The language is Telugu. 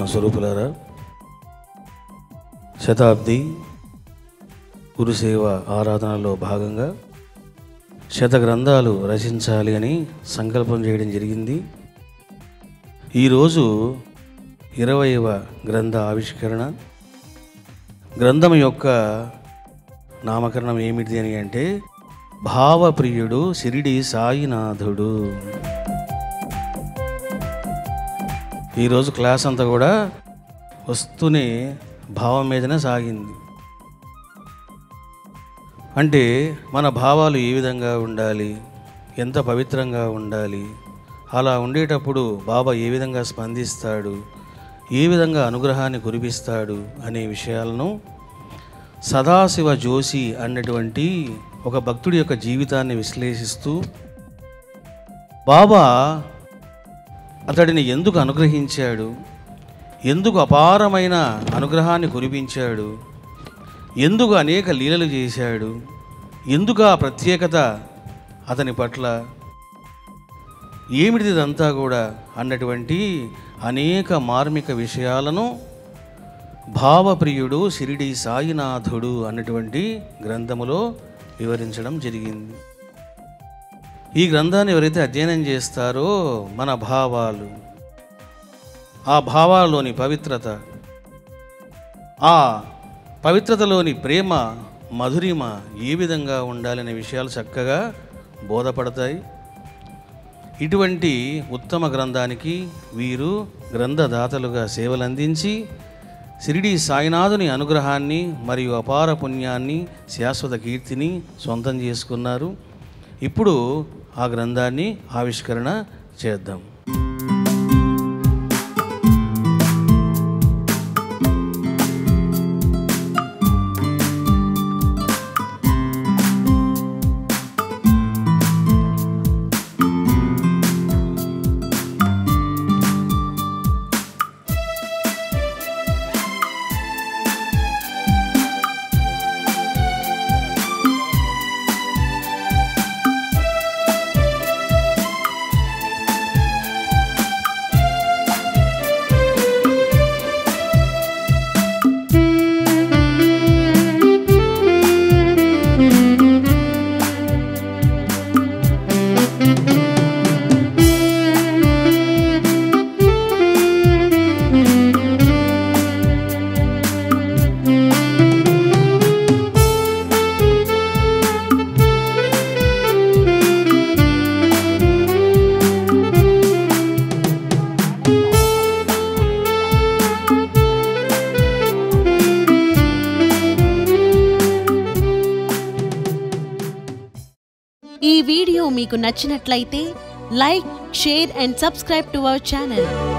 స్వరూపులారా శతాబ్ది గురుసేవ ఆరాధనలో భాగంగా శత గ్రంథాలు రచించాలి అని సంకల్పం చేయడం జరిగింది ఈరోజు ఇరవైవ గ్రంథ ఆవిష్కరణ గ్రంథం యొక్క నామకరణం ఏమిటి అని అంటే భావప్రియుడు సిరిడి సాయినాథుడు ఈరోజు క్లాస్ అంతా కూడా వస్తూనే భావం మీదనే సాగింది అంటే మన భావాలు ఏ విధంగా ఉండాలి ఎంత పవిత్రంగా ఉండాలి అలా ఉండేటప్పుడు బాబా ఏ విధంగా స్పందిస్తాడు ఏ విధంగా అనుగ్రహాన్ని కురిపిస్తాడు అనే విషయాలను సదాశివ జోషి అన్నటువంటి ఒక భక్తుడి యొక్క జీవితాన్ని విశ్లేషిస్తూ బాబా అతడిని ఎందుకు అనుగ్రహించాడు ఎందుకు అపారమైన అనుగ్రహాన్ని కురిపించాడు ఎందుకు అనేక లీలలు చేశాడు ఎందుకు ఆ ప్రత్యేకత అతని పట్ల ఏమిటిది ఇదంతా కూడా అన్నటువంటి అనేక మార్మిక విషయాలను భావప్రియుడు షిరిడి సాయినాథుడు అన్నటువంటి గ్రంథములో వివరించడం జరిగింది ఈ గ్రంథాన్ని ఎవరైతే అధ్యయనం చేస్తారో మన భావాలు ఆ భావాల్లోని పవిత్రత ఆ పవిత్రతలోని ప్రేమ మధురిమ ఏ విధంగా ఉండాలనే విషయాలు చక్కగా బోధపడతాయి ఇటువంటి ఉత్తమ గ్రంథానికి వీరు గ్రంథదాతలుగా సేవలు అందించి షిరిడి సాయినాథుని అనుగ్రహాన్ని మరియు అపార పుణ్యాన్ని శాశ్వత కీర్తిని సొంతం చేసుకున్నారు ఇప్పుడు ఆ గ్రంథాన్ని ఆవిష్కరణ చేద్దాం ఈ వీడియో మీకు నచ్చినట్లయితే like share and subscribe to our channel